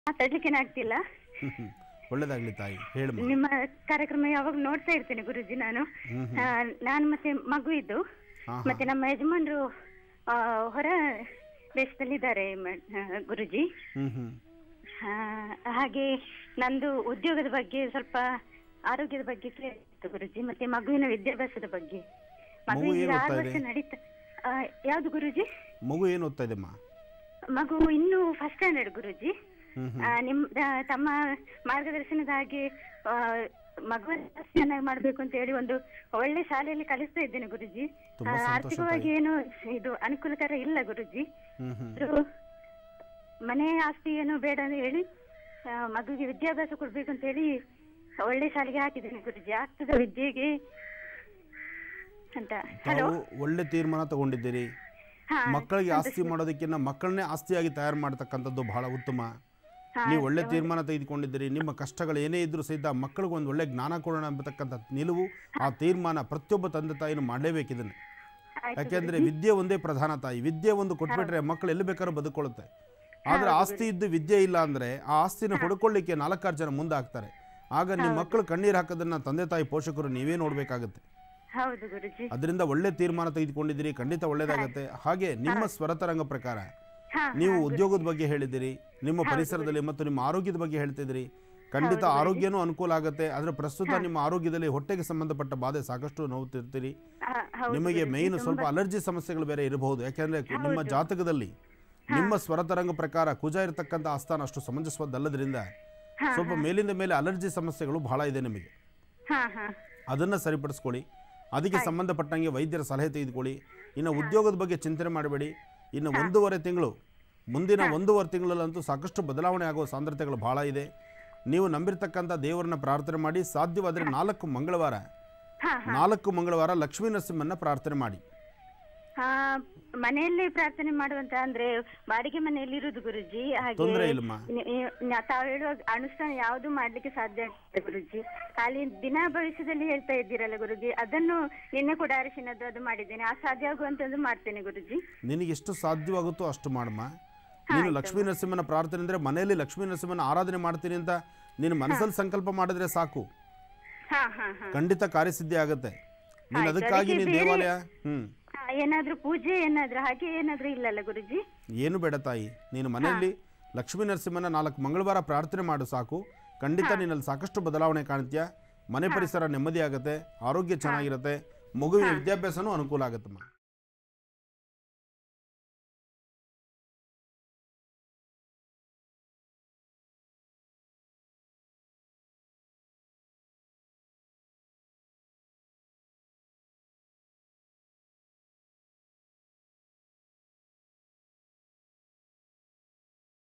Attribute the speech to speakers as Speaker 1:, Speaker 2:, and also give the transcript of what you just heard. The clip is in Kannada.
Speaker 1: ಮಾತಾಡ್ಲಿಕ್ಕೇನೆ ಆಗ್ತಿಲ್ಲ
Speaker 2: ಹ್ಮ್ ಹ್ಮ್. ಒಳ್ಳೇದಾಗ್ಲಿ ತಾಯಿ ಹೇಳಮ್ಮ
Speaker 1: ನಿಮ್ಮ ಕಾರ್ಯಕ್ರಮ ಯಾವಾಗ ನೋಡ್ತಾ ಇರ್ತೇನೆ ಗುರುಜಿ ನಾನು
Speaker 2: ಹ್ಮ್
Speaker 1: ಆ, ನಾನು ಮತ್ತೆ ಮಗು ಇದ್ದು
Speaker 2: ಹಾ, ಹಾ.
Speaker 1: ಮತ್ತೆ ನಮ್ಮ ಯಜಮಾನ್ರು ಆ, ಹೊರ ದೇಶದಲ್ಲಿದ್ದಾರೆ ಮ- ಆ, ಗುರುಜಿ
Speaker 2: ಹ್ಮ್ ಹ್ಮ್
Speaker 1: ಆ, ಹಾಗೆ ನಂದು ಉದ್ಯೋಗದ ಬಗ್ಗೆ ಸ್ವಲ್ಪ ಆರೋಗ್ಯದ ಬಗ್ಗೆ ಕೇಳಿತ್ತು ಗುರುಜಿ ಮತ್ತೆ ಮಗುವಿನ ವಿದ್ಯಾಭ್ಯಾಸದ ಬಗ್ಗೆ
Speaker 2: ಮಗು
Speaker 1: ಮಗುವಿಗೆ
Speaker 2: ಏನ್
Speaker 1: ಆರು
Speaker 2: ಓದ್ತಾ
Speaker 1: ವರ್ಷ
Speaker 2: ಇದೆ?
Speaker 1: ನಡೀತಾ ಆ, ಯಾವ್ದು ಗುರುಜಿ
Speaker 2: ಮಗು ಏನು ಓದ್ತಾ ಇದೆಮ್ಮ
Speaker 1: ಮಗು ಇನ್ನು ಫಸ್ಟ್ ಸ್ಟ್ಯಾಂಡರ್ಡ್ ಗುರುಜಿ
Speaker 2: ಹ್ಮ್ ಹ್ಮ್
Speaker 1: ಆ, ನಿಮ್ ಆ, ತಮ್ಮ ಮಾರ್ಗದರ್ಶನದ ಹಾಗೆ ಆ, ಮಗುವನ್ನು ಚೆನ್ನಾಗಿ ಮಾಡ್ಬೇಕು ಅಂತ ಹೇಳಿ ಒಂದು ಒಳ್ಳೆ ಶಾಲೆಯಲ್ಲಿ ಕಲಿಸ್ತಾ ಇದ್ದೇನೆ ಗುರುಜಿ
Speaker 2: ತುಂಬಾ
Speaker 1: ಆ,
Speaker 2: ಸಂತೋಷ
Speaker 1: ಆರ್ಥಿಕವಾಗಿ
Speaker 2: ತಾಯಿ.
Speaker 1: ಏನು ಇದು ಅನುಕೂಲಕರ ಇಲ್ಲ ಗುರುಜಿ
Speaker 2: ಹ್ಮ್ ಹ್ಮ್
Speaker 1: ಆದ್ರೂ ಮನೆ ಆಸ್ತಿ ಏನು ಬೇಡ ಅಂತ ಹೇಳಿ ಆ, ಮಗುವಿಗೆ ವಿದ್ಯಾಭ್ಯಾಸ ಕೊಡ್ಬೇಕು ಅಂತ ಹೇಳಿ ಒಳ್ಳೆ ಶಾಲೆಗೆ ಹಾಕಿದ್ದೇನೆ ಗುರುಜಿ ಆಗ್ತದ ವಿದ್ಯೆಗೆ ಅಂತ ಹಲೋ
Speaker 2: ತಾವು ಒಳ್ಳೆ ತೀರ್ಮಾನ ತಗೊಂಡಿದ್ದೀರಿ
Speaker 1: ಹಾ
Speaker 2: ಮಕ್ಕಳಿಗೆ ಆಸ್ತಿ ಮಾಡೋದಕ್ಕಿಂತ ಮಕ್ಕಳನ್ನೇ ಆಸ್ತಿಯಾಗಿ ತಯಾರು ಮಾಡ್ತಕ್ಕಂಥದ್ದು ಬಹಳ ಉತ್ತಮ
Speaker 1: ಹಾ,
Speaker 2: ನೀವು ಒಳ್ಳೆ ತೀರ್ಮಾನ ತೆಗೆದುಕೊಂಡಿದ್ದೀರಿ ನಿಮ್ಮ ಕಷ್ಟಗಳು ಏನೇ ಇದ್ರೂ ಸಹಿತ ಮಕ್ಕಳಿಗೆ ಒಂದು ಒಳ್ಳೆ ಜ್ಞಾನ ಕೊಡೋಣ ಎಂಬತಕ್ಕಂಥ ನಿಲುವು ಆ ತೀರ್ಮಾನ ಪ್ರತಿಯೊಬ್ಬ ತಂದೆ ತಾಯಿನೂ ಮಾಡಲೇಬೇಕು ಇದನ್ನು
Speaker 1: ಆಯ್ತು
Speaker 2: ಯಾಕೆಂದ್ರೆ ವಿದ್ಯೆ ಒಂದೇ ಪ್ರಧಾನ ತಾಯಿ ವಿದ್ಯೆ ಒಂದು ಕೊಟ್ಬಿಟ್ರೆ ಮಕ್ಕಳು ಎಲ್ಲಿ ಬೇಕಾದ್ರೂ ಬದುಕೊಳ್ಳುತ್ತೆ ಆದ್ರೆ ಆಸ್ತಿ ಇದ್ದು ವಿದ್ಯೆ ಇಲ್ಲ ಅಂದ್ರೆ ಆ ಆಸ್ತಿನ ಹುಡ್ಕೊಳ್ಳಿಕ್ಕೆ ನಾಲ್ಕಾರು ಜನ ಮುಂದೆ ಹಾಕ್ತಾರೆ ಆಗ ನಿಮ್ಮ ಮಕ್ಕಳು ಕಣ್ಣೀರು ಹಾಕೋದನ್ನ ತಂದೆ ತಾಯಿ ಪೋಷಕರು ನೀವೇ ನೋಡ್ಬೇಕಾಗತ್ತೆ
Speaker 1: ಹೌದು ಗುರುಜಿ
Speaker 2: ಅದರಿಂದ ಒಳ್ಳೆ ತೀರ್ಮಾನ ತೆಗೆದುಕೊಂಡಿದ್ದೀರಿ ಖಂಡಿತ ಒಳ್ಳೇದಾಗತ್ತೆ ಹಾಗೆ ನಿಮ್ಮ ಸ್ವರತರಂಗ ಪ್ರಕಾರ
Speaker 1: ಹಾ
Speaker 2: ನೀವು ಉದ್ಯೋಗದ ಬಗ್ಗೆ ಹೇಳಿದಿರಿ ನಿಮ್ಮ ಪರಿಸರದಲ್ಲಿ ಮತ್ತು ನಿಮ್ಮ ಆರೋಗ್ಯದ ಬಗ್ಗೆ ಹೇಳ್ತಿದ್ದೀರಿ ಖಂಡಿತ ಆರೋಗ್ಯನೂ ಅನುಕೂಲ ಆಗುತ್ತೆ ಆದರೆ ಪ್ರಸ್ತುತ ನಿಮ್ಮ ಆರೋಗ್ಯದಲ್ಲಿ ಹೊಟ್ಟೆಗೆ ಸಂಬಂಧಪಟ್ಟ ಬಾಧೆ ಸಾಕಷ್ಟು ನೋವುತ್ತಿರ್ತೀರಿ
Speaker 1: ಆ, ಹೌದು
Speaker 2: ನಿಮಗೆ
Speaker 1: ಗುರೂಜಿ,
Speaker 2: ಮೇಯ್ನ್
Speaker 1: ತುಂಬಾ-
Speaker 2: ಸ್ವಲ್ಪ ಅಲರ್ಜಿ ಸಮಸ್ಯೆಗಳು ಬೇರೆ ಇರಬಹುದು ಯಾಕೆಂದ್ರೆ ನಿಮ್ಮ ಜಾತಕದಲ್ಲಿ ನಿಮ್ಮ ಸ್ವರತರಂಗ ಪ್ರಕಾರ ಕುಜ ಇರತಕ್ಕಂಥ ಆಸ್ಥಾನ ಅಷ್ಟು ಸಮಂಜಸವಾದಲ್ಲದ್ರಿಂದ
Speaker 1: ಹಾ,
Speaker 2: ಸ್ವಲ್ಪ ಮೇಲಿಂದ ಮೇಲೆ ಅಲರ್ಜಿ ಸಮಸ್ಯೆಗಳು ಬಹಳ ಇದೆ ನಿಮಗೆ
Speaker 1: ಹಾ ಹಾ
Speaker 2: ಅದನ್ನು ಸರಿಪಡಿಸ್ಕೊಳ್ಳಿ ಅದಕ್ಕೆ ಸಂಬಂಧಪಟ್ಟಂಗೆ ವೈದ್ಯರ ಸಲಹೆ ತೆಗೆದುಕೊಳ್ಳಿ ಇನ್ನು ಉದ್ಯೋಗದ ಬಗ್ಗೆ ಚಿಂತನೆ ಮಾಡಬೇಡಿ ಇನ್ನು ಒಂದೂವರೆ ತಿಂಗಳು ಮುಂದಿನ ಒಂದೂವರೆ ತಿಂಗಳಲ್ಲಂತೂ ಸಾಕಷ್ಟು ಬದಲಾವಣೆ ಆಗುವ ಸಾಂದ್ರತೆಗಳು ಬಹಳ ಇದೆ ನೀವು ನಂಬಿರ್ತಕ್ಕಂಥ ದೇವರನ್ನ ಪ್ರಾರ್ಥನೆ ಮಾಡಿ ಸಾಧ್ಯವಾದರೆ ನಾಲ್ಕು ಮಂಗಳವಾರ
Speaker 1: ಹಾ
Speaker 2: ನಾಲ್ಕು ಮಂಗಳವಾರ ಲಕ್ಷ್ಮೀ ನರಸಿಂಹನ್ನ ಪ್ರಾರ್ಥನೆ ಮಾಡಿ
Speaker 1: ಹಾ ಮನೆಯಲ್ಲೇ ಪ್ರಾರ್ಥನೆ ಮಾಡುವಂತ ಅಂದ್ರೆ ಬಾಡಿಗೆ ಮನೆಯಲ್ಲಿ ಇರುದು ಗುರುಜಿ ಹಾಗೆ
Speaker 2: ತೊಂದ್ರೆ ಇಲ್ಲಮ್ಮ.
Speaker 1: ನಿ- ನಿ- ತಾವು ಹೇಳುವ ಅನುಷ್ಠಾನ ಯಾವುದು ಮಾಡ್ಲಿಕ್ಕೆ ಸಾಧ್ಯ ಆಗ್ತದೆ ಗುರುಜಿ ಖಾಲಿ ದಿನ ಭವಿಷ್ಯದಲ್ಲಿ ಹೇಳ್ತಾ ಇದ್ದೀರಲ್ಲ ಗುರುಜಿ ಅದನ್ನು ನಿನ್ನೆ ಕೂಡ ಅರಿಶಿನದ್ದು ಅದು ಮಾಡಿದ್ದೇನೆ ಆ ಸಾಧ್ಯ ಆಗುವಂತದ್ದು ಮಾಡ್ತೇನೆ ಗುರುಜಿ
Speaker 2: ನಿನಗೆ ಎಷ್ಟು ಸಾಧ್ಯವಾಗುತ್ತೋ ಅಷ್ಟು ಮಾಡಮ್ಮ ನೀನು ಲಕ್ಷ್ಮೀ ನರಸಿಂಹನ ಪ್ರಾರ್ಥನೆ ಅಂದರೆ ಮನೆಯಲ್ಲಿ ಲಕ್ಷ್ಮೀ ನರಸಿಂಹನ ಆರಾಧನೆ ಮಾಡ್ತೀನಿ ಅಂತ ನೀನು ಮನಸ್ಸಲ್ಲಿ ಸಂಕಲ್ಪ ಮಾಡಿದ್ರೆ ಸಾಕು
Speaker 1: ಹಾ ಹಾ ಹಾ
Speaker 2: ಖಂಡಿತ ಕಾರ್ಯಸಿದ್ಧಿ ಆಗುತ್ತೆ ನೀನು
Speaker 1: ಆಯ್ತು,
Speaker 2: ಅದಕ್ಕಾಗಿ
Speaker 1: ಅದಕ್ಕೆ
Speaker 2: ನೀನು
Speaker 1: ಬೇರೆ-
Speaker 2: ದೇವಾಲಯ ಹ್ಮ್
Speaker 1: ಹಾ, ಏನಾದ್ರೂ ಪೂಜೆ ಏನಾದ್ರೂ ಹಾಗೆ ಏನಾದ್ರೂ ಇಲ್ಲಲ್ಲ ಗುರುಜಿ
Speaker 2: ಏನು ಬೇಡ ತಾಯಿ ನೀನು ಮನೆಯಲ್ಲಿ ಲಕ್ಷ್ಮೀ ನರಸಿಂಹನ ನಾಲ್ಕು ಮಂಗಳವಾರ ಪ್ರಾರ್ಥನೆ ಮಾಡು ಸಾಕು ಖಂಡಿತ ನಿನ್ನಲ್ಲಿ ಸಾಕಷ್ಟು ಬದಲಾವಣೆ ಕಾಣ್ತೀಯ ಮನೆ ಪರಿಸರ ನೆಮ್ಮದಿ ಆಗುತ್ತೆ ಆರೋಗ್ಯ ಚೆನ್ನಾಗಿರುತ್ತೆ ಮಗುವಿನ ವಿದ್ಯಾಭ್ಯಾಸನೂ ಅನುಕೂಲ ಆಗುತ್ತಮ್ಮ